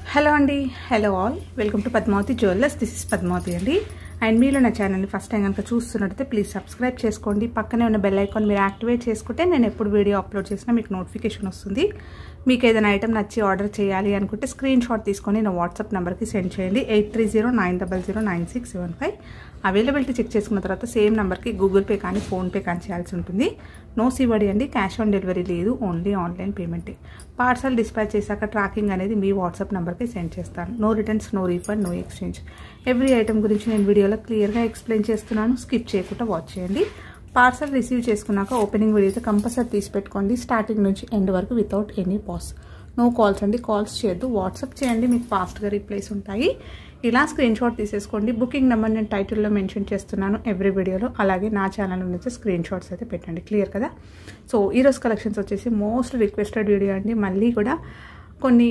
hello అండి hello all welcome to Padmavati jewellers this is Padmavati అండి and మీరు నా ఛానల్ని ఫస్ట్ టైం కనుక చూస్తున్నట్టయితే ప్లీజ్ సబ్స్క్రైబ్ చేసుకోండి పక్కనే ఉన్న బెల్ ఐకాన్ మీరు యాక్టివేట్ చేసుకుంటే నేను ఎప్పుడు వీడియో అప్లోడ్ చేసినా మీకు నోటిఫికేషన్ వస్తుంది మీకు ఏదైనా ఐటమ్ నచ్చి ఆర్డర్ చేయాలి అనుకుంటే స్క్రీన్ షాట్ తీసుకొని నా వాట్సాప్ నెంబర్కి సెండ్ చేయండి eight three zero nine double zero nine six seven five availability check చేసుకున్న తర్వాత సేమ్ నెంబర్కి గూగుల్ పే కానీ ఫోన్పే కానీ చేయాల్సి ఉంటుంది నో సివడి అండి క్యాష్ ఆన్ డెలివరీ లేదు ఓన్లీ ఆన్లైన్ పేమెంటే పార్సల్ డిస్పాచ్ చేశాక ట్రాకింగ్ అనేది మీ వాట్సాప్ నెంబర్కి సెండ్ చేస్తాను no returns no refund no exchange every item గురించి నేను వీడియోలో క్లియర్గా ఎక్స్ప్లెయిన్ చేస్తున్నాను స్కిప్ చేయకుండా వాచ్ చేయండి పార్సల్ రిసీవ్ చేసుకున్నాక ఓపెనింగ్ వీడియో అయితే కంపల్సరీ తీసి పెట్టుకోండి స్టార్టింగ్ నుంచి ఎండ్ వరకు without any pause no calls అండి కాల్స్ చేయొద్దు వాట్సాప్ చేయండి మీకు ఫాస్ట్గా రిప్లైస్ ఉంటాయి ఇలా స్క్రీన్ షాట్ తీసేసుకోండి బుకింగ్ నెంబర్ నేను టైటిల్లో మెన్షన్ చేస్తున్నాను ఎవ్రీ వీడియోలో అలాగే నా ఛానల్ నుంచి స్క్రీన్ షాట్స్ అయితే పెట్టండి క్లియర్ కదా సో ఈరోజు కలెక్షన్స్ వచ్చేసి మోస్ట్ రిక్వెస్టెడ్ వీడియో అండి మళ్ళీ కూడా కొన్ని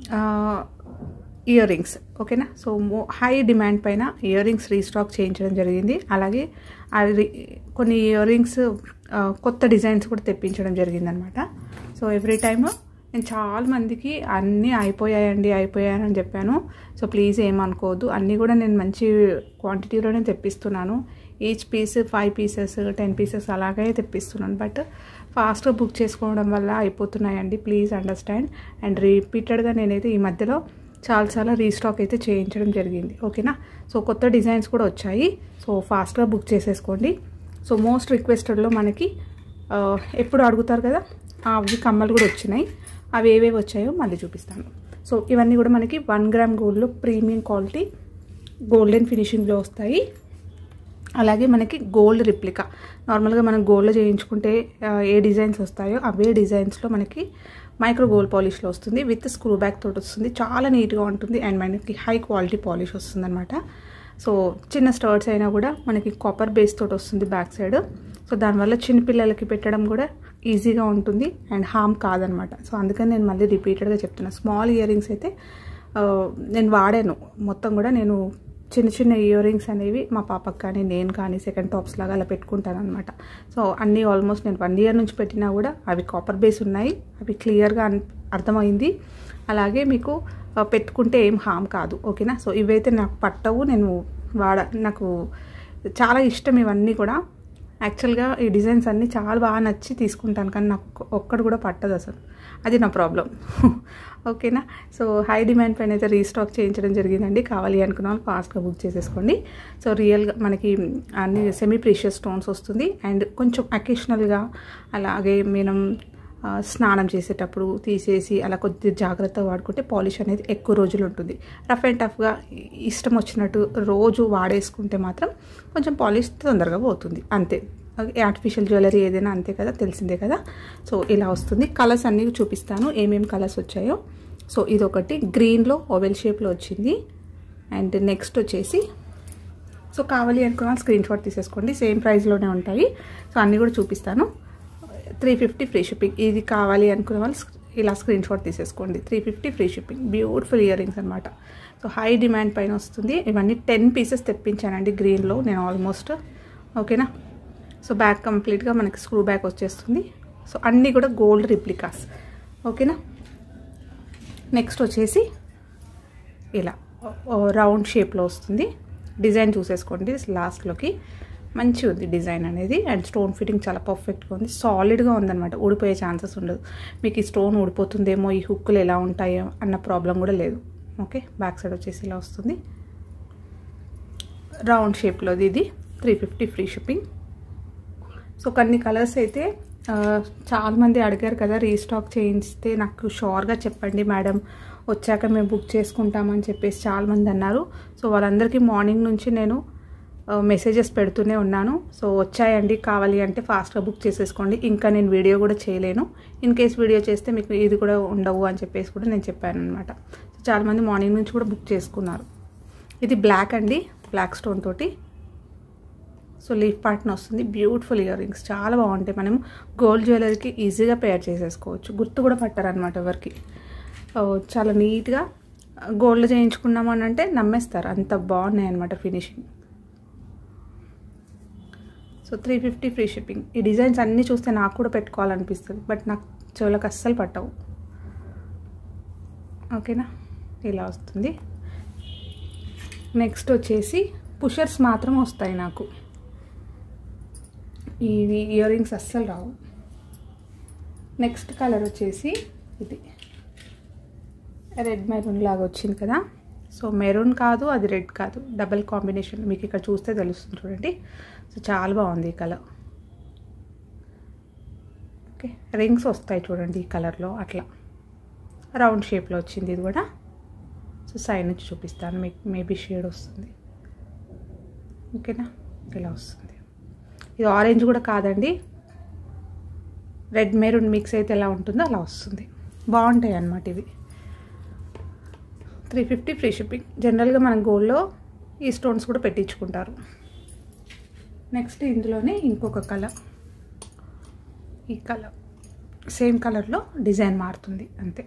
ఇయర్ రింగ్స్ ఓకేనా సో మో హై డిమాండ్ పైన ఇయర్ రింగ్స్ రీస్టాక్ చేయించడం జరిగింది అలాగే అది కొన్ని ఇయర్ రింగ్స్ కొత్త డిజైన్స్ కూడా తెప్పించడం జరిగింది అనమాట సో ఎవ్రీ టైమ్ నేను చాలా మందికి అన్నీ అయిపోయాయండి అయిపోయాయని చెప్పాను సో ప్లీజ్ ఏమనుకోవద్దు అన్నీ కూడా నేను మంచి క్వాంటిటీలోనే తెప్పిస్తున్నాను each piece five pieces ten pieces అలాగే తెప్పిస్తున్నాను బట్ ఫాస్ట్గా బుక్ చేసుకోవడం వల్ల అయిపోతున్నాయండి ప్లీజ్ అండర్స్టాండ్ అండ్ రిపీటెడ్గా నేనైతే ఈ మధ్యలో చాలా చాలా రీస్టాక్ అయితే చేయించడం జరిగింది ఓకేనా సో కొత్త డిజైన్స్ కూడా వచ్చాయి సో ఫాస్ట్గా బుక్ చేసేసుకోండి సో మోస్ట్ రిక్వెస్టెడ్లో మనకి ఎప్పుడు అడుగుతారు కదా అవి కమ్మలు కూడా వచ్చినాయి అవి ఏవేవి వచ్చాయో మళ్ళీ చూపిస్తాను సో ఇవన్నీ కూడా మనకి వన్ గ్రామ్ గోల్డ్లో ప్రీమియం క్వాలిటీ గోల్డెన్ ఫినిషింగ్లో వస్తాయి అలాగే మనకి గోల్డ్ రిప్లికా నార్మల్గా మనం గోల్డ్లో చేయించుకుంటే ఏ డిజైన్స్ వస్తాయో అవే డిజైన్స్లో మనకి మైక్రో గోల్డ్ పాలిష్లో వస్తుంది విత్ స్క్రూ బ్యాక్ తోటి వస్తుంది చాలా నీట్గా ఉంటుంది అండ్ మనకి హై క్వాలిటీ పాలిష్ వస్తుంది అనమాట సో చిన్న స్టర్ట్స్ అయినా కూడా మనకి కాపర్ బేస్ తోటి వస్తుంది బ్యాక్ సైడ్ సో దానివల్ల చిన్నపిల్లలకి పెట్టడం కూడా ఈజీగా ఉంటుంది అండ్ హామ్ కాదనమాట సో అందుకని నేను మళ్ళీ రిపీటెడ్గా చెప్తున్నా స్మాల్ ఇయర్ రింగ్స్ అయితే నేను వాడాను మొత్తం కూడా నేను చిన్న చిన్న ఇయర్ రింగ్స్ అనేవి మా పాపకు కానీ నేను కానీ సెకండ్ టాప్స్ లాగా అలా పెట్టుకుంటాను అనమాట సో అన్నీ ఆల్మోస్ట్ నేను వన్ ఇయర్ నుంచి పెట్టినా కూడా అవి కాపర్ బేస్ ఉన్నాయి అవి క్లియర్గా అర్థమైంది అలాగే మీకు పెట్టుకుంటే ఏం హామ్ కాదు ఓకేనా సో ఇవైతే నాకు పట్టవు నేను వాడ నాకు చాలా ఇష్టం ఇవన్నీ కూడా యాక్చువల్గా ఈ డిజైన్స్ అన్నీ చాలా బాగా నచ్చి తీసుకుంటాను కానీ నాకు ఒక్కడు కూడా పట్టదు అసలు అది నా ప్రాబ్లం ఓకేనా సో హై డిమాండ్ పైన అయితే రీస్టాక్ చేయించడం జరిగిందండి కావాలి అనుకున్న వాళ్ళు ఫాస్ట్గా బుక్ చేసేసుకోండి సో రియల్గా మనకి అన్ని సెమీ ప్రీషియస్ స్టోన్స్ వస్తుంది అండ్ కొంచెం అకేషనల్గా అలాగే మనం స్నానం చేసేటప్పుడు తీసేసి అలా కొద్ది జాగ్రత్తగా వాడుకుంటే పాలిష్ అనేది ఎక్కువ రోజులు ఉంటుంది రఫ్ అండ్ టఫ్గా ఇష్టం వచ్చినట్టు రోజు వాడేసుకుంటే మాత్రం కొంచెం పాలిష్ తొందరగా పోతుంది అంతే ఆర్టిఫిషియల్ జ్యువెలరీ ఏదైనా అంతే కదా తెలిసిందే కదా సో ఇలా వస్తుంది కలర్స్ అన్నీ చూపిస్తాను ఏమేమి కలర్స్ వచ్చాయో సో ఇది ఒకటి గ్రీన్లో ఓవెల్ షేప్లో వచ్చింది అండ్ నెక్స్ట్ వచ్చేసి సో కావాలి అనుకున్న స్క్రీన్ షాట్ తీసేసుకోండి సేమ్ ప్రైస్లోనే ఉంటాయి సో అన్నీ కూడా చూపిస్తాను త్రీ ఫిఫ్టీ ఫ్రీ షిప్పింగ్ ఇది కావాలి అనుకునే వాళ్ళు ఇలా స్క్రీన్ షాట్ తీసేసుకోండి three fifty free shipping beautiful earrings అనమాట సో హై డిమాండ్ పైన వస్తుంది ఇవన్నీ టెన్ పీసెస్ తెప్పించానండి గ్రీన్లో నేను ఆల్మోస్ట్ ఓకేనా సో బ్యాక్ కంప్లీట్గా మనకి స్క్రూ బ్యాక్ వచ్చేస్తుంది సో అన్నీ కూడా గోల్డ్ రిప్లికాస్ ఓకేనా నెక్స్ట్ వచ్చేసి ఇలా రౌండ్ షేప్లో వస్తుంది డిజైన్ చూసేసుకోండి లాస్ట్లోకి మంచి ఉంది డిజైన్ అనేది అండ్ స్టోన్ ఫిట్టింగ్ చాలా పర్ఫెక్ట్గా ఉంది సాలిడ్గా ఉందన్నమాట ఊడిపోయే ఛాన్సెస్ ఉండదు మీకు ఈ స్టోన్ ఊడిపోతుందేమో ఈ హుక్కులు ఎలా ఉంటాయో అన్న ప్రాబ్లం కూడా లేదు ఓకే బ్యాక్ సైడ్ వచ్చేసి ఇలా వస్తుంది రౌండ్ షేప్లోది ఇది three fifty free shipping so కొన్ని కలర్స్ అయితే చాలామంది అడిగారు కదా రీస్టాక్ చేయిస్తే నాకు షోర్గా చెప్పండి మేడం వచ్చాక మేము బుక్ చేసుకుంటామని చెప్పేసి చాలామంది అన్నారు సో వాళ్ళందరికీ మార్నింగ్ నుంచి నేను మెసేజెస్ పెడుతూనే ఉన్నాను సో వచ్చాయండి కావాలి అంటే ఫాస్ట్గా బుక్ చేసేసుకోండి ఇంకా నేను వీడియో కూడా చేయలేను ఇన్ కేస్ వీడియో చేస్తే మీకు ఇది కూడా ఉండవు అని చెప్పేసి కూడా నేను చెప్పాను అనమాట సో చాలామంది మార్నింగ్ నుంచి కూడా బుక్ చేసుకున్నారు ఇది బ్లాక్ అండి బ్లాక్ స్టోన్ తోటి సో లీఫ్ పార్ట్న వస్తుంది బ్యూటిఫుల్ ఇయర్ రింగ్స్ చాలా బాగుంటాయి మనం గోల్డ్ జ్యువెలరీకి ఈజీగా పేర్ చేసేసుకోవచ్చు గుర్తు కూడా పట్టారనమాట ఎవరికి చాలా నీట్గా గోల్డ్ చేయించుకున్నాము అని అంటే నమ్మేస్తారు అంత బాగున్నాయి అనమాట finishing so three fifty free shipping ఈ డిజైన్స్ అన్నీ చూస్తే నాకు కూడా పెట్టుకోవాలనిపిస్తుంది బట్ నాకు చెవులకు అస్సలు పట్టవు ఓకేనా ఇలా వస్తుంది నెక్స్ట్ వచ్చేసి పుషర్స్ మాత్రం వస్తాయి నాకు ఇవి ఇయర్ రింగ్స్ అస్సలు రావు నెక్స్ట్ కలర్ వచ్చేసి ఇది రెడ్ మెరూన్ లాగా వచ్చింది కదా సో మెరూన్ కాదు అది రెడ్ కాదు డబల్ కాంబినేషన్ మీకు ఇక్కడ చూస్తే తెలుస్తుంది చూడండి సో చాలా బాగుంది ఈ కలర్ ఓకే రింగ్స్ వస్తాయి చూడండి ఈ కలర్లో అట్లా రౌండ్ షేప్లో వచ్చింది ఇది కూడా సో సైడ్ నుంచి చూపిస్తాను మీకు మేబీ షేడ్ వస్తుంది ఓకేనా ఇలా వస్తుంది ఇది ఆరెంజ్ కూడా కాదండి రెడ్ మెరూన్ మిక్స్ అయితే ఎలా ఉంటుందో అలా వస్తుంది బాగుంటాయి అన్నమాట ఇవి త్రీ ఫిఫ్టీ ఫ్రీ షిప్పింగ్ జనరల్గా మనం గోల్డ్లో ఈ స్టోన్స్ కూడా పెట్టించుకుంటారు నెక్స్ట్ ఇందులోనే ఇంకొక కలర్ ఈ కలర్ సేమ్ కలర్లో డిజైన్ మారుతుంది అంతే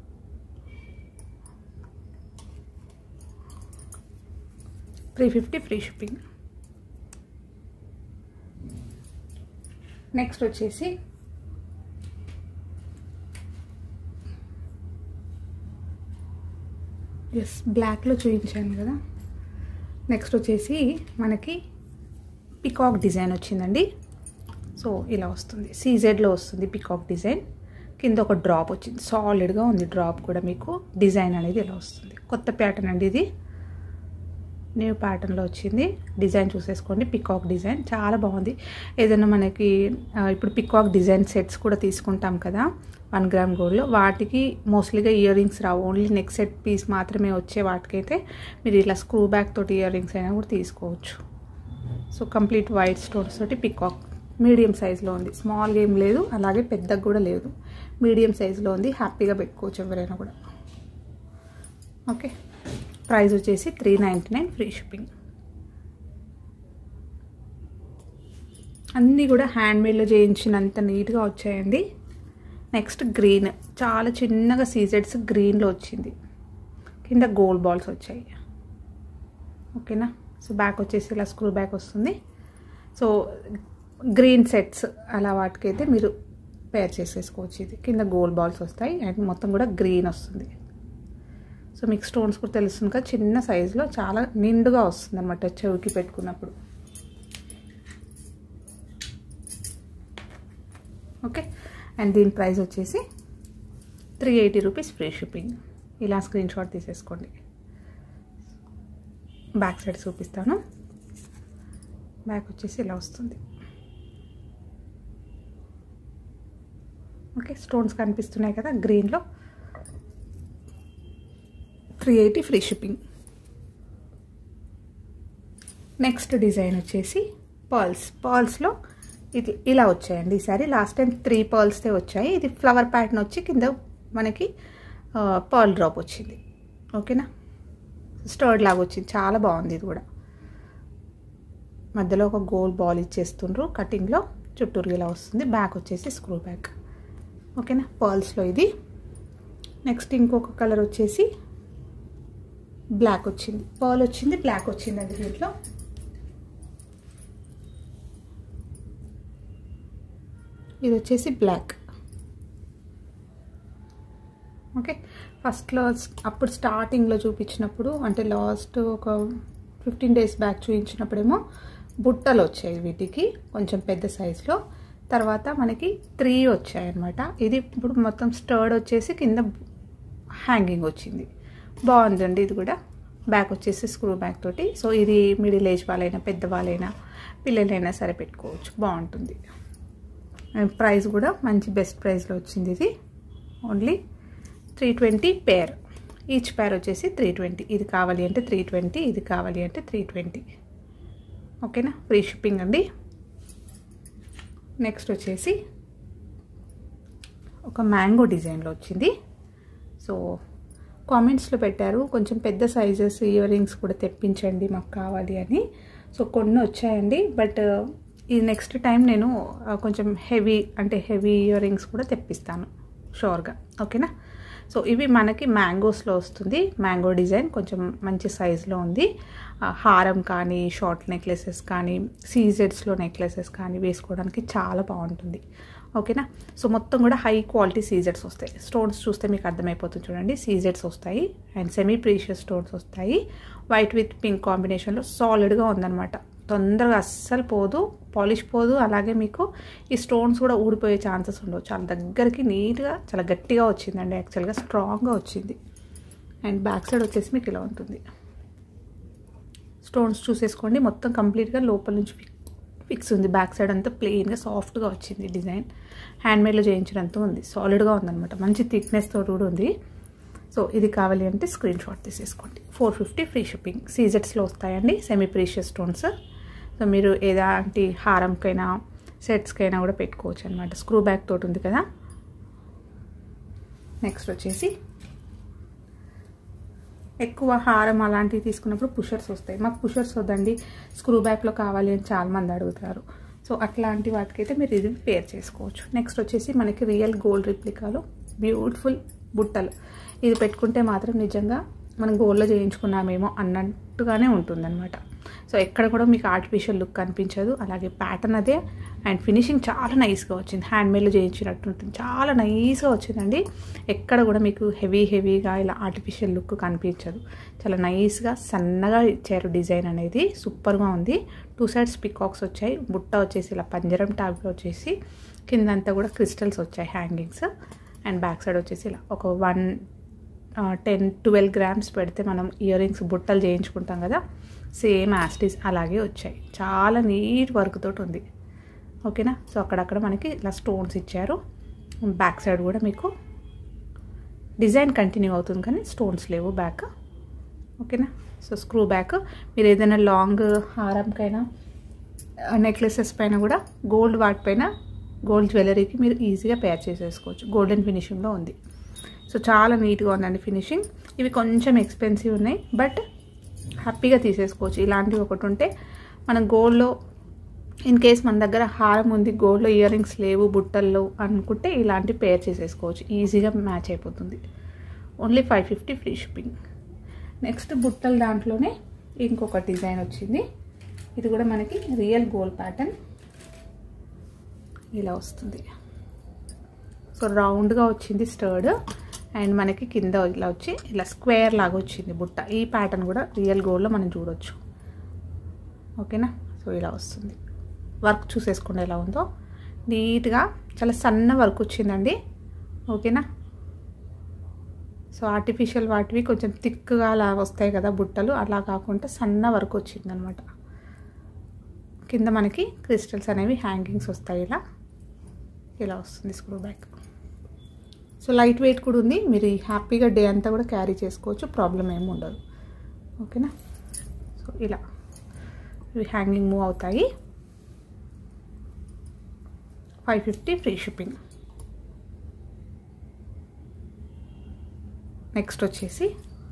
three fifty free shipping next వచ్చేసి ఎస్ బ్లాక్లో చూపించాను కదా నెక్స్ట్ వచ్చేసి మనకి పికాక్ డిజైన్ వచ్చిందండి సో ఇలా వస్తుంది సీజెడ్లో వస్తుంది పికాక్ డిజైన్ కింద ఒక డ్రాప్ వచ్చింది సాలిడ్గా ఉంది డ్రాప్ కూడా మీకు డిజైన్ అనేది ఇలా వస్తుంది కొత్త ప్యాటర్న్ అండి ఇది న్యూ ప్యాటర్న్లో వచ్చింది డిజైన్ చూసేసుకోండి పికాక్ డిజైన్ చాలా బాగుంది ఏదైనా మనకి ఇప్పుడు పికాక్ డిజైన్ సెట్స్ కూడా తీసుకుంటాం కదా వన్ గ్రామ్ గోల్డ్లో వాటికి మోస్ట్లీగా ఇయర్ రింగ్స్ రావు ఓన్లీ నెక్ సెట్ పీస్ మాత్రమే వచ్చే వాటికైతే మీరు ఇలా స్క్రూ బ్యాక్ తోటి ఇయర్ రింగ్స్ అయినా కూడా తీసుకోవచ్చు సో కంప్లీట్ వైట్ స్టోన్స్ తోటి పికాక్ మీడియం సైజులో ఉంది స్మాల్ ఏం లేదు అలాగే పెద్దగా కూడా లేదు మీడియం సైజులో ఉంది హ్యాపీగా పెట్టుకోవచ్చు ఎవరైనా కూడా ఓకే ప్రైస్ వచ్చేసి three ninety nine free shipping అన్నీ కూడా హ్యాండ్మేడ్లో చేయించినంత నీట్గా వచ్చాయండి నెక్స్ట్ గ్రీన్ చాలా చిన్నగా సీజెడ్స్ గ్రీన్లో వచ్చింది కింద గోల్డ్ బాల్స్ వచ్చాయి ఓకేనా సో బ్యాక్ వచ్చేసి ఇలా స్క్రూ బ్యాక్ వస్తుంది సో గ్రీన్ సెట్స్ అలా వాటికైతే మీరు పేర్ చేసేసుకోవచ్చు ఇది కింద గోల్డ్ బాల్స్ వస్తాయి అండ్ మొత్తం కూడా గ్రీన్ వస్తుంది సో మీకు స్టోన్స్ కూడా తెలుస్తుంది కదా చిన్న సైజులో చాలా నిండుగా వస్తుంది అనమాట చెవికి పెట్టుకున్నప్పుడు ఓకే అండ్ దీని ప్రైస్ వచ్చేసి three eighty rupees free shipping ఇలా స్క్రీన్ షాట్ తీసేసుకోండి బ్యాక్ సైడ్ చూపిస్తాను బ్యాక్ వచ్చేసి ఇలా వస్తుంది ఓకే స్టోన్స్ కనిపిస్తున్నాయి కదా గ్రీన్లో three eighty free shipping next design వచ్చేసి పర్ల్స్ పర్ల్స్లో ఇది ఇలా వచ్చాయండి ఈసారి లాస్ట్ టైం త్రీ పర్ల్స్తే వచ్చాయి ఇది ఫ్లవర్ ప్యాటర్న్ వచ్చి కింద మనకి పర్ల్ డ్రాప్ వచ్చింది ఓకేనా స్టర్డ్ లాగా వచ్చింది చాలా బాగుంది ఇది కూడా మధ్యలో ఒక గోల్ బాల్ ఇచ్చేస్తుండ్రు కటింగ్లో చుట్టూరు ఇలా వస్తుంది బ్యాక్ వచ్చేసి స్క్రూ బ్యాక్ ఓకేనా పర్ల్స్లో ఇది నెక్స్ట్ ఇంకొక కలర్ వచ్చేసి బ్లాక్ వచ్చింది పర్ల్ వచ్చింది బ్లాక్ వచ్చింది అండి దీంట్లో ఇది వచ్చేసి బ్లాక్ ఓకే ఫస్ట్లో అప్పుడు స్టార్టింగ్లో చూపించినప్పుడు అంటే లాస్ట్ ఒక ఫిఫ్టీన్ డేస్ బ్యాక్ చూపించినప్పుడేమో బుట్టలు వచ్చాయి వీటికి కొంచెం పెద్ద సైజులో తర్వాత మనకి త్రీ వచ్చాయి అనమాట ఇది ఇప్పుడు మొత్తం స్టర్డ్ వచ్చేసి కింద హ్యాంగింగ్ వచ్చింది బాగుందండి ఇది కూడా బ్యాక్ వచ్చేసి స్క్రూ బ్యాక్ తోటి సో ఇది మిడిల్ ఏజ్ వాళ్ళైనా పెద్దవాళ్ళైనా పిల్లలైనా సరే పెట్టుకోవచ్చు బాగుంటుంది ప్రైస్ కూడా మంచి బెస్ట్ ప్రైస్లో వచ్చింది ఇది only three twenty pair each pair వచ్చేసి త్రీ ట్వంటీ ఇది కావాలి అంటే త్రీ ట్వంటీ ఇది కావాలి అంటే త్రీ ట్వంటీ ఓకేనా ఫ్రీ షిప్పింగ్ అండి నెక్స్ట్ వచ్చేసి ఒక మ్యాంగో డిజైన్లో వచ్చింది సో కామెంట్స్లో పెట్టారు కొంచెం పెద్ద సైజెస్ ఇయర్ రింగ్స్ కూడా తెప్పించండి మాకు కావాలి అని సో కొన్ని వచ్చాయండి బట్ ఈ నెక్స్ట్ టైం నేను కొంచెం హెవీ అంటే హెవీ ఇయర్ రింగ్స్ కూడా తెప్పిస్తాను షూర్గా ఓకేనా సో ఇవి మనకి మ్యాంగోస్లో వస్తుంది మ్యాంగో డిజైన్ కొంచెం మంచి సైజులో ఉంది హారం కానీ షార్ట్ నెక్లెసెస్ కానీ సీజెడ్స్లో నెక్లెసెస్ కానీ వేసుకోవడానికి చాలా బాగుంటుంది ఓకేనా సో మొత్తం కూడా హై క్వాలిటీ సీజెట్స్ వస్తాయి స్టోన్స్ చూస్తే మీకు అర్థమైపోతుంది చూడండి సీజెట్స్ వస్తాయి అండ్ సెమీ ప్రీషియస్ స్టోన్స్ వస్తాయి వైట్ విత్ పింక్ కాంబినేషన్లో సాలిడ్గా ఉందన్నమాట తొందరగా అస్సలు పోదు పాలిష్ పోదు అలాగే మీకు ఈ స్టోన్స్ కూడా ఊడిపోయే ఛాన్సెస్ ఉండవు చాలా దగ్గరికి నీట్గా చాలా గట్టిగా వచ్చిందండి యాక్చువల్గా స్ట్రాంగ్గా వచ్చింది అండ్ బ్యాక్ సైడ్ వచ్చేసి మీకు ఇలా ఉంటుంది స్టోన్స్ చూసేసుకోండి మొత్తం కంప్లీట్గా లోపల నుంచి ఫిక్స్ ఉంది బ్యాక్ సైడ్ అంతా ప్లెయిన్గా సాఫ్ట్గా వచ్చింది డిజైన్ హ్యాండ్మేడ్లో చేయించినంత ఉంది సాలిడ్గా ఉందన్నమాట మంచి థిక్నెస్ తోటి కూడా ఉంది సో ఇది కావాలి అంటే స్క్రీన్ షాట్ తీసేసుకోండి ఫోర్ ఫిఫ్టీ ఫ్రీ షిప్పింగ్ సీజెట్స్లో వస్తాయండి సెమీ ప్రీషియస్ స్టోన్స్ సో మీరు ఏదాంటి హారంకైనా సెట్స్కైనా కూడా పెట్టుకోవచ్చు అనమాట స్క్రూ బ్యాక్ తోటి ఉంది కదా నెక్స్ట్ వచ్చేసి ఎక్కువ హారం అలాంటివి తీసుకున్నప్పుడు పుషర్స్ వస్తాయి మాకు పుషర్స్ వద్దండి స్క్రూ బ్యాక్లో కావాలి అని చాలామంది అడుగుతారు సో అట్లాంటి వాటికైతే మీరు ఇది పేర్ చేసుకోవచ్చు నెక్స్ట్ వచ్చేసి మనకి రియల్ గోల్డ్ రిప్లికాలు బ్యూటిఫుల్ బుట్టలు ఇది పెట్టుకుంటే మాత్రం నిజంగా మనం గోల్డ్లో చేయించుకున్నామేమో అన్నట్టుగానే ఉంటుందన్నమాట సో ఎక్కడ కూడా మీకు ఆర్టిఫిషియల్ లుక్ కనిపించదు అలాగే ప్యాటర్న్ అదే అండ్ ఫినిషింగ్ చాలా నైస్గా వచ్చింది హ్యాండ్మేడ్లో చేయించినట్టు ఉంటుంది చాలా నైస్గా వచ్చిందండి ఎక్కడ కూడా మీకు హెవీ హెవీగా ఇలా ఆర్టిఫిషియల్ లుక్ కనిపించదు చాలా నైస్గా సన్నగా ఇచ్చారు డిజైన్ అనేది సూపర్గా ఉంది టూ సైడ్స్ పికాక్స్ వచ్చాయి బుట్ట వచ్చేసి ఇలా పంజరం టాప్లో వచ్చేసి కిందంతా కూడా క్రిస్టల్స్ వచ్చాయి హ్యాంగింగ్స్ అండ్ బ్యాక్ సైడ్ వచ్చేసి ఇలా ఒక వన్ టెన్ ట్వెల్వ్ గ్రామ్స్ పెడితే మనం ఇయర్ రింగ్స్ బుట్టలు చేయించుకుంటాం కదా సేమ్ యాస్టీస్ అలాగే వచ్చాయి చాలా నీట్ వర్క్ తోటి ఉంది ఓకేనా సో అక్కడక్కడ మనకి ఇలా స్టోన్స్ ఇచ్చారు బ్యాక్ సైడ్ కూడా మీకు డిజైన్ కంటిన్యూ అవుతుంది కానీ స్టోన్స్ లేవు బ్యాక్ ఓకేనా సో స్క్రూ బ్యాక్ మీరు ఏదైనా లాంగ్ హారంకైనా నెక్లెసెస్ పైన కూడా గోల్డ్ వాటిపైన గోల్డ్ జ్యువెలరీకి మీరు ఈజీగా పేర్ చేసేసుకోవచ్చు గోల్డెన్ ఫినిషింగ్లో ఉంది సో చాలా నీట్గా ఉందండి ఫినిషింగ్ ఇవి కొంచెం ఎక్స్పెన్సివ్ ఉన్నాయి బట్ హ్యాపీగా తీసేసుకోవచ్చు ఇలాంటివి ఒకటి ఉంటే మనం గోల్డ్లో ఇన్ కేస్ మన దగ్గర హారం ఉంది గోల్డ్లో ఇయర్ రింగ్స్ లేవు బుట్టల్లో అనుకుంటే ఇలాంటి పేర్ చేసేసుకోవచ్చు ఈజీగా మ్యాచ్ అయిపోతుంది only five fifty free shipping next బుట్టల దాంట్లోనే ఇంకొక డిజైన్ వచ్చింది ఇది కూడా మనకి రియల్ గోల్డ్ ప్యాటర్న్ ఇలా వస్తుంది సో రౌండ్గా వచ్చింది స్టర్డ్ అండ్ మనకి కింద ఇలా వచ్చి ఇలా స్క్వేర్ లాగా వచ్చింది బుట్ట ఈ ప్యాటర్న్ కూడా రియల్ గోల్డ్లో మనం చూడొచ్చు ఓకేనా సో ఇలా వస్తుంది వర్క్ చూసేసుకోండి ఎలా ఉందో నీట్గా చాలా సన్న వర్క్ వచ్చిందండి ఓకేనా సో ఆర్టిఫిషియల్ వాటివి కొంచెం థిక్గా అలా వస్తాయి కదా బుట్టలు అలా కాకుండా సన్న వర్క్ వచ్చిందనమాట కింద మనకి క్రిస్టల్స్ అనేవి హ్యాంగింగ్స్ వస్తాయి ఇలా ఇలా వస్తుంది screw back so light weight కూడా ఉంది మీరు హ్యాపీగా డే అంతా కూడా క్యారీ చేసుకోవచ్చు ప్రాబ్లం ఏమి ఉండదు ఓకేనా సో ఇలా ఇవి హ్యాంగింగ్ మూవ్ అవుతాయి five fifty free shipping next వచ్చేసి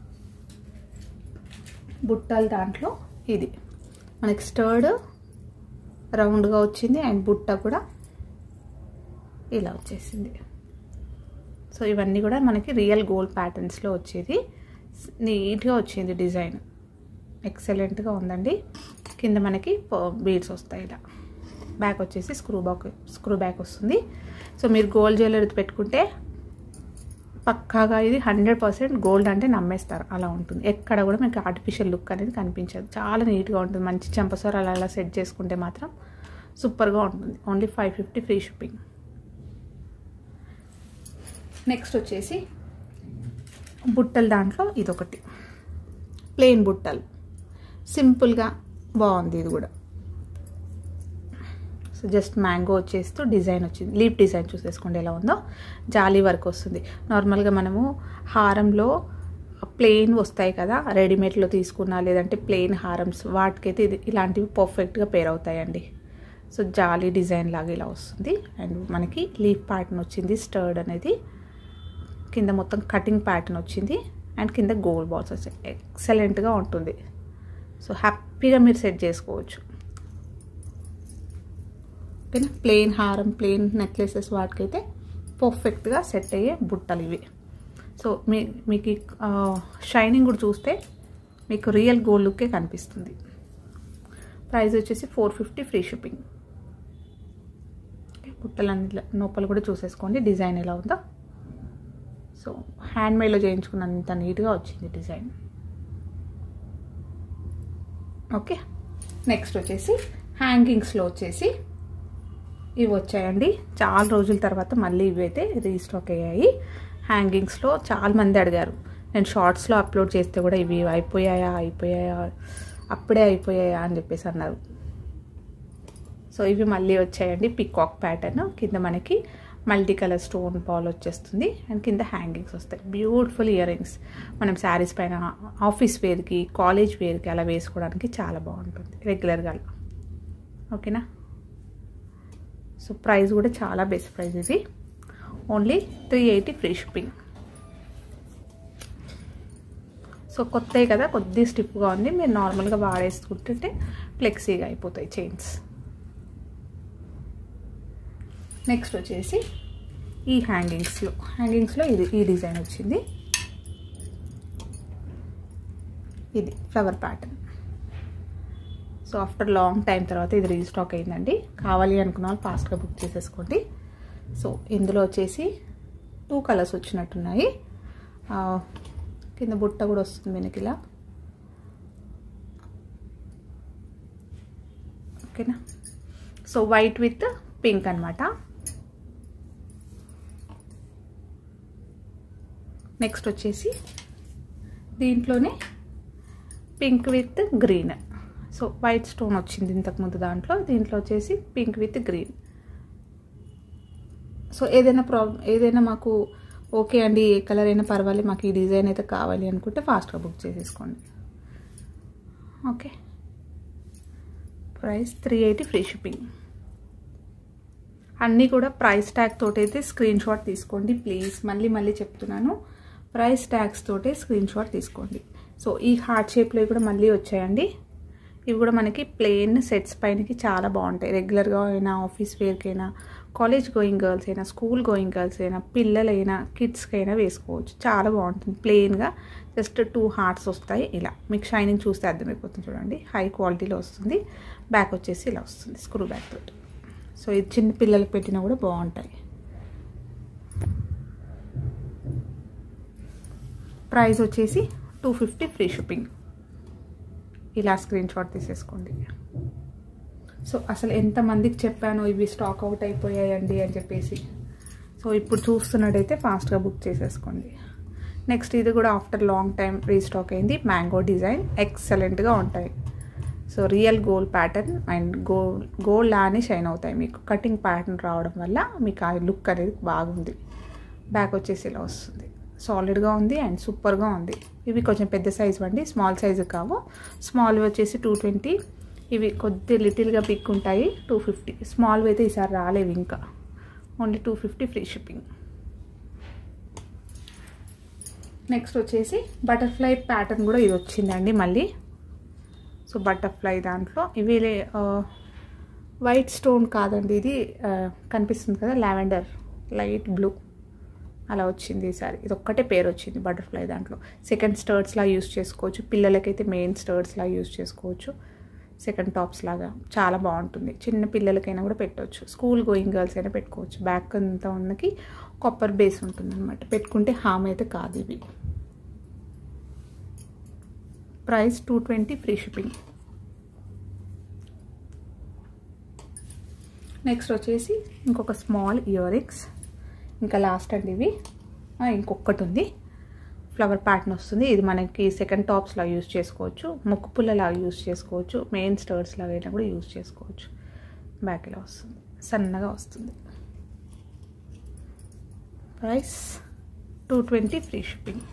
బుట్టల దాంట్లో ఇది మనకి స్టర్డ్ రౌండ్గా వచ్చింది అండ్ బుట్ట కూడా ఇలా వచ్చేసింది సో ఇవన్నీ కూడా మనకి రియల్ గోల్డ్ ప్యాటర్న్స్లో వచ్చేది నీట్గా వచ్చింది డిజైన్ ఎక్సలెంట్గా ఉందండి కింద మనకి బీడ్స్ వస్తాయి ఇలా బ్యాక్ వచ్చేసి స్క్రూ బ్యాక్ స్క్రూ బ్యాక్ వస్తుంది సో మీరు గోల్డ్ జ్యువెలరీ పెట్టుకుంటే పక్కాగా ఇది హండ్రెడ్ పర్సెంట్ గోల్డ్ అంటే నమ్మేస్తారు అలా ఉంటుంది ఎక్కడ కూడా మీకు ఆర్టిఫిషియల్ లుక్ అనేది కనిపించదు చాలా నీట్గా ఉంటుంది మంచి చెంపసోర అలా అలా సెట్ చేసుకుంటే మాత్రం సూపర్గా ఉంటుంది only five fifty free shipping next వచ్చేసి బుట్టల దాంట్లో ఇదొకటి ప్లెయిన్ బుట్టలు సింపుల్గా బాగుంది ఇది కూడా సో జస్ట్ మ్యాంగో వచ్చేస్తూ డిజైన్ వచ్చింది లీప్ డిజైన్ చూసేసుకోండి ఎలా ఉందో జాలీ వర్క్ వస్తుంది నార్మల్గా మనము హారంలో ప్లెయిన్ వస్తాయి కదా రెడీమేడ్లో తీసుకున్నా లేదంటే ప్లెయిన్ హారమ్స్ వాటికైతే ఇది ఇలాంటివి పర్ఫెక్ట్గా పేర్ అవుతాయండి సో జాలీ డిజైన్ లాగా ఇలా వస్తుంది అండ్ మనకి లీఫ్ ప్యాటర్న్ వచ్చింది స్టర్డ్ అనేది కింద మొత్తం కటింగ్ ప్యాటర్న్ వచ్చింది అండ్ కింద గోల్డ్ బాల్స్ వచ్చాయి ఎక్సలెంట్గా ఉంటుంది సో హ్యాపీగా మీరు సెట్ చేసుకోవచ్చు ఓకేనా ప్లెయిన్ హారం ప్లెయిన్ నెక్లెసెస్ వాటికైతే పర్ఫెక్ట్గా సెట్ అయ్యే బుట్టలు ఇవి సో మీ మీకు షైనింగ్ కూడా చూస్తే మీకు రియల్ గోల్డ్ లుక్కే కనిపిస్తుంది ప్రైస్ వచ్చేసి ఫోర్ ఫిఫ్టీ ఫ్రీ షిప్పింగ్ బుట్టలన్నీ లోపల కూడా చూసేసుకోండి డిజైన్ ఎలా ఉందో సో హ్యాండ్మేడ్లో చేయించుకున్నంత నీట్గా వచ్చింది డిజైన్ ఓకే నెక్స్ట్ వచ్చేసి హ్యాంగింగ్స్లో వచ్చేసి ఇవి వచ్చాయండి చాలా రోజుల తర్వాత మళ్ళీ ఇవి అయితే రీస్టాక్ అయ్యాయి హ్యాంగింగ్స్లో చాలా మంది అడిగారు నేను షార్ట్స్లో అప్లోడ్ చేస్తే కూడా ఇవి అయిపోయాయా అయిపోయాయా అప్పుడే అయిపోయాయా అని చెప్పేసి అన్నారు సో ఇవి మళ్ళీ వచ్చాయండి పికాక్ ప్యాటర్న్ కింద మనకి మల్టీ కలర్ స్టోన్ బాల్ వచ్చేస్తుంది అండ్ కింద హ్యాంగింగ్స్ వస్తాయి బ్యూటిఫుల్ ఇయర్ రింగ్స్ మనం శారీస్ పైన ఆఫీస్ వేర్కి కాలేజ్ వేర్కి అలా వేసుకోవడానికి చాలా బాగుంటుంది రెగ్యులర్గా ఓకేనా సో ప్రైస్ కూడా చాలా బెస్ట్ ప్రైస్ ఇది only three eighty free shipping so కొత్తవి కదా కొద్ది స్టిప్గా ఉంది మీరు నార్మల్గా వాడేసుకుంటుంటే ఫ్లెక్సీగా అయిపోతాయి చైన్స్ నెక్స్ట్ వచ్చేసి ఈ హ్యాంగింగ్స్లో హ్యాంగింగ్స్లో ఇది ఈ డిజైన్ వచ్చింది ఇది flower pattern so after long time తర్వాత ఇది రీస్టాక్ అయిందండి కావాలి అనుకున్న వాళ్ళు ఫాస్ట్గా బుక్ చేసేసుకోండి సో ఇందులో వచ్చేసి టూ కలర్స్ వచ్చినట్టున్నాయి కింద బుట్ట కూడా వస్తుంది వెనక ఇలా ఓకేనా సో వైట్ విత్ పింక్ అనమాట నెక్స్ట్ వచ్చేసి దీంట్లోనే pink with green so white stone వచ్చింది ఇంతకుముందు దాంట్లో దీంట్లో వచ్చేసి పింక్ విత్ గ్రీన్ సో ఏదైనా ప్రాబ్లం ఏదైనా మాకు ఓకే అండి ఏ కలర్ అయినా పర్వాలేదు మాకు ఈ డిజైన్ అయితే కావాలి అనుకుంటే ఫాస్ట్గా బుక్ చేసేసుకోండి okay price three eighty free shipping అన్నీ కూడా ప్రైస్ ట్యాగ్ తోటి అయితే స్క్రీన్ షాట్ తీసుకోండి ప్లీజ్ మళ్ళీ మళ్ళీ చెప్తున్నాను ప్రైస్ ట్యాగ్స్ తోటే స్క్రీన్ షాట్ తీసుకోండి సో ఈ హార్ట్ షేప్లో కూడా మళ్ళీ వచ్చాయండి ఇవి కూడా మనకి ప్లెయిన్ సెట్స్ పైనకి చాలా బాగుంటాయి రెగ్యులర్గా అయినా ఆఫీస్ వేర్కి అయినా కాలేజ్ గోయింగ్ గర్ల్స్ అయినా స్కూల్ గోయింగ్ గర్ల్స్ అయినా పిల్లలైనా కిడ్స్కి అయినా వేసుకోవచ్చు చాలా బాగుంటుంది ప్లెయిన్గా జస్ట్ టూ హార్ట్స్ వస్తాయి ఇలా మీకు షైనింగ్ చూస్తే అర్థమైపోతుంది చూడండి హై క్వాలిటీలో వస్తుంది బ్యాక్ వచ్చేసి ఇలా వస్తుంది స్క్రూ బ్యాక్ తోటి సో ఇది చిన్న పిల్లలకి పెట్టినా కూడా బాగుంటాయి ప్రైస్ వచ్చేసి టూ ఫిఫ్టీ ఫ్రీ షిప్పింగ్ ఇలా స్క్రీన్ షాట్ తీసేసుకోండి సో అసలు ఎంతమందికి చెప్పాను ఇవి స్టాక్ అవుట్ అయిపోయాయండి అని చెప్పేసి సో ఇప్పుడు చూస్తున్నట్టయితే ఫాస్ట్గా బుక్ చేసేసుకోండి నెక్స్ట్ ఇది కూడా ఆఫ్టర్ లాంగ్ టైం రీస్టాక్ అయింది మ్యాంగో డిజైన్ ఎక్సలెంట్గా ఉంటాయి so real gold pattern and gold gold లానే షైన్ అవుతాయి మీకు కటింగ్ ప్యాటర్న్ రావడం వల్ల మీకు ఆ లుక్ అనేది బాగుంది బ్యాక్ వచ్చేసి ఇలా వస్తుంది సాలిడ్గా ఉంది అండ్ సూపర్గా ఉంది ఇవి కొంచెం పెద్ద సైజు అండి స్మాల్ సైజు కావు స్మాల్ వచ్చేసి టూ ట్వంటీ ఇవి కొద్ది లిటిల్గా పిక్ ఉంటాయి టూ ఫిఫ్టీ స్మాల్వి అయితే ఈసారి రాలేవు ఇంకా only two fifty free shipping next వచ్చేసి బటర్ఫ్లై ప్యాటర్న్ కూడా ఇది వచ్చిందండి మళ్ళీ సో బటర్ఫ్లై దాంట్లో ఇవి వైట్ స్టోన్ కాదండి ఇది కనిపిస్తుంది కదా లావెండర్ లైట్ బ్లూ అలా వచ్చింది ఈసారి ఇది ఒక్కటే పేరు వచ్చింది బటర్ఫ్లై దాంట్లో సెకండ్ స్టర్ట్స్లా యూస్ చేసుకోవచ్చు పిల్లలకైతే మెయిన్ స్టర్ట్స్లా యూస్ చేసుకోవచ్చు సెకండ్ టాప్స్ లాగా చాలా బాగుంటుంది చిన్న పిల్లలకైనా కూడా పెట్టవచ్చు స్కూల్ గోయింగ్ గర్ల్స్ అయినా పెట్టుకోవచ్చు బ్యాక్ అంతా ఉన్నకి కొప్పర్ బేస్ ఉంటుంది అనమాట పెట్టుకుంటే హామ్ అయితే కాదు ఇవి price two twenty free shipping next వచ్చేసి ఇంకొక స్మాల్ ఇయర్ రింగ్స్ ఇంకా లాస్ట్ అండి ఇవి ఇంకొకటి ఉంది ఫ్లవర్ ప్యాటర్న్ వస్తుంది ఇది మనకి సెకండ్ టాప్స్ లాగా యూస్ చేసుకోవచ్చు ముక్కు పుల్లలాగా యూస్ చేసుకోవచ్చు మెయిన్ స్టర్ట్స్ లాగా అయినా కూడా యూస్ చేసుకోవచ్చు బ్యాక్ ఇలా వస్తుంది సన్నగా వస్తుంది price two twenty free shipping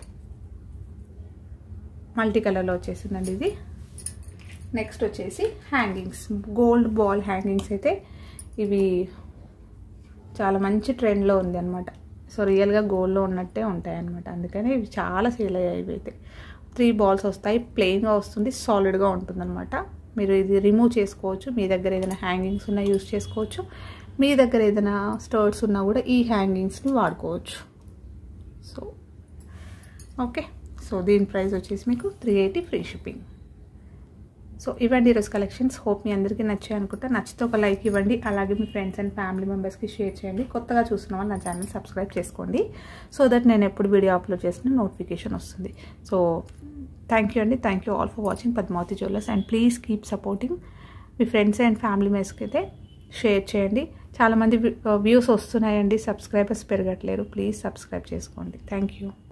multi కలర్లో వచ్చేసిందండి ఇది నెక్స్ట్ వచ్చేసి హ్యాంగింగ్స్ గోల్డ్ బాల్ హ్యాంగింగ్స్ అయితే ఇవి చాలా మంచి ట్రెండ్లో ఉంది అనమాట సో రియల్గా గోల్డ్లో ఉన్నట్టే ఉంటాయి అనమాట అందుకని ఇవి చాలా సేల్ అయ్యాయి ఇవి అయితే త్రీ బాల్స్ వస్తాయి ప్లెయిన్గా వస్తుంది సాలిడ్గా ఉంటుంది అనమాట మీరు ఇది రిమూవ్ చేసుకోవచ్చు మీ దగ్గర ఏదైనా హ్యాంగింగ్స్ ఉన్నా యూస్ చేసుకోవచ్చు మీ దగ్గర ఏదైనా స్టర్ట్స్ ఉన్నా కూడా ఈ హ్యాంగింగ్స్ని వాడుకోవచ్చు సో ఓకే సో దీని ప్రైస్ వచ్చేసి మీకు three eighty free shipping so ఇవ్వండి ఈరోజు కలెక్షన్స్ హోప్ మీ అందరికీ నచ్చాయి అనుకుంటా నచ్చితే ఒక లైక్ ఇవ్వండి అలాగే మీ ఫ్రెండ్స్ అండ్ ఫ్యామిలీ మెంబర్స్కి షేర్ చేయండి కొత్తగా చూసిన వాళ్ళు నా ఛానల్ సబ్స్క్రైబ్ చేసుకోండి సో దట్ నేను ఎప్పుడు వీడియో అప్లోడ్ చేసిన నోటిఫికేషన్ వస్తుంది సో థ్యాంక్ యూ అండి thank you all for watching Padmavathi jewellers and please keep supporting మీ ఫ్రెండ్స్ అండ్ ఫ్యామిలీ మెంబర్స్కి అయితే షేర్ చేయండి చాలామంది వ్యూస్ వస్తున్నాయండి సబ్స్క్రైబర్స్ పెరగట్లేరు ప్లీజ్ సబ్స్క్రైబ్ చేసుకోండి థ్యాంక్ యూ